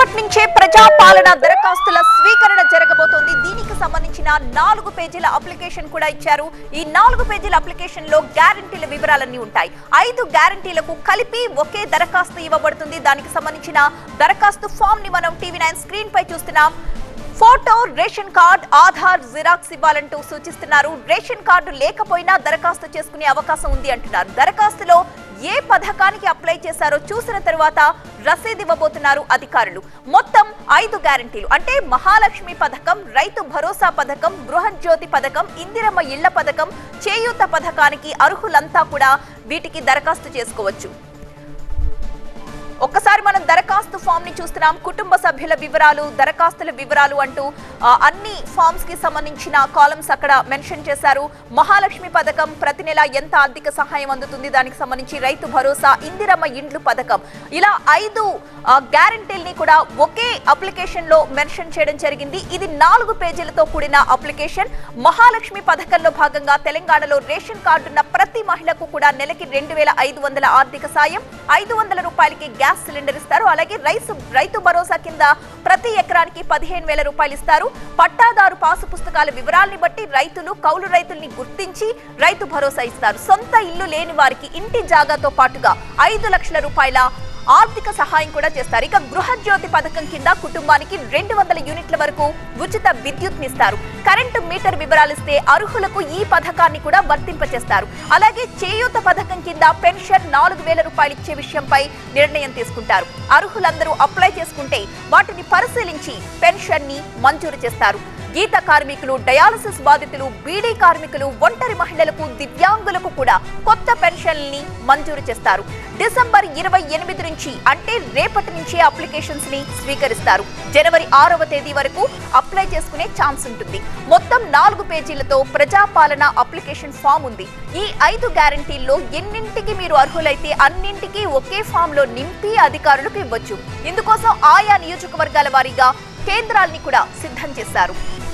రేపటి నుంచే ప్రజాపాలన దరఖాస్తుల స్వీకరణ జరగబోతోంది దీనికి సంబంధించిన నాలుగు పేజీల అప్లికేషన్ కూడా ఇచ్చారు ఈ నాలుగు పేజీల అప్లికేషన్ లో గ్యారంటీల వివరాలన్నీ ఉంటాయి ఐదు గ్యారంటీలకు కలిపి ఒకే దరఖాస్తు ఇవ్వబడుతుంది దానికి సంబంధించిన దరఖాస్తు ఫామ్ ని మనం టీవీ నైన్ స్క్రీన్ పై చూస్తున్నాం photo ration card Aadhaar xerox ఇవ్వాలంటూ సూచిస్తున్నారు రేషన్ కార్డు లేకపోయినా దరఖాస్తు చేసుకునే అవకాశం ఉంది అంటున్నారు దరఖాస్తులో ఏ పథకానికి అప్లై చేశారో చూసిన తరువాత రసీదు ఇవ్వబోతున్నారు అధికారులు మొత్తం ఐదు గ్యారంటీలు అంటే మహాలక్ష్మి పథకం రైతు భరోసా పథకం బృహజ్యోతి పథకం ఇందిరమ్మ ఇళ్ల పథకం చేయూత పథకానికి అర్హులంతా కూడా వీటికి దరఖాస్తు చేసుకోవచ్చు ఒక్కసారి మనం దరఖాస్తు ఫామ్ ని చూస్తున్నాం కుటుంబ సభ్యుల వివరాలు దరఖాస్తుల వివరాలు అంటూ ఆ, అన్ని ఫామ్స్ కి సంబంధించిన కాలమ్స్ అక్కడ మెన్షన్ చేశారు మహాలక్ష్మి పథకం ప్రతి నెల ఎంత ఆర్థిక సహాయం అందుతుంది దానికి సంబంధించి రైతు భరోసా ఇందిరమ్మ ఇండ్లు పథకం ఇలా ఐదు గ్యారంటీల్ని కూడా ఒకే అప్లికేషన్ లో మెన్షన్ చేయడం జరిగింది ఇది నాలుగు పేజీలతో కూడిన అప్లికేషన్ మహాలక్ష్మి పథకంలో భాగంగా తెలంగాణలో రేషన్ కార్డున్న ప్రతి మహిళకు కూడా నెలకి రెండు వేల ఐదు వందల ఆర్థిక సాయం ఐదు వందల రూపాయలకి గ్యాస్ సిలిండర్ ఇస్తారు అలాగే రైతు రైతు భరోసా కింద ప్రతి ఎకరానికి పదిహేను వేల రూపాయలు ఇస్తారు పట్టాదారు పాసు పుస్తకాల వివరాల్ని బట్టి రైతులు కౌలు రైతుల్ని గుర్తించి రైతు భరోసా ఇస్తారు సొంత ఇల్లు లేని వారికి ఇంటి జాగాతో పాటుగా ఐదు లక్షల రూపాయల ఆర్థిక సహాయం కూడా చేస్తారు ఇక గృహజ్యోతి పథకం కింద కుటుంబానికి రెండు వందల యూనిట్ల వరకు ఉచిత విద్యుత్ ఇస్తారు కరెంటు మీటర్ వివరాలు ఇస్తే అర్హులకు ఈ పథకాన్ని కూడా వర్తింపచేస్తారు అలాగే చేయూత పథకం కింద పెన్షన్ నాలుగు వేల రూపాయలు ఇచ్చే విషయంపై నిర్ణయం తీసుకుంటారు అర్హులందరూ అప్లై చేసుకుంటే వాటిని పరిశీలించి పెన్షన్ ని మంజూరు చేస్తారు గీత కార్మికులు డయాలసిస్ బాధితులు బీడీ కార్మికులు ఒంటరి మహిళలకు దివ్యాంగులకు కూడా కొత్త పెన్షన్లని మంజూరు చేస్తారు డిసెంబర్ ఇరవై ఎనిమిది నుంచి అంటే రేపటి నుంచే అప్లికేషన్స్ ని స్వీకరిస్తారు జనవరి ఆరవ తేదీ వరకు అప్లై చేసుకునే ఛాన్స్ ఉంటుంది మొత్తం నాలుగు పేజీలతో ప్రజాపాలన అప్లికేషన్ ఫామ్ ఉంది ఈ ఐదు గ్యారంటీల్లో ఎన్నింటికి మీరు అర్హులైతే అన్నింటికి ఒకే ఫామ్ లో నింపి అధికారులకు ఇవ్వచ్చు ఇందుకోసం ఆయా నియోజకవర్గాల వారీగా కేంద్రాల్ని కూడా సిద్ధం చేశారు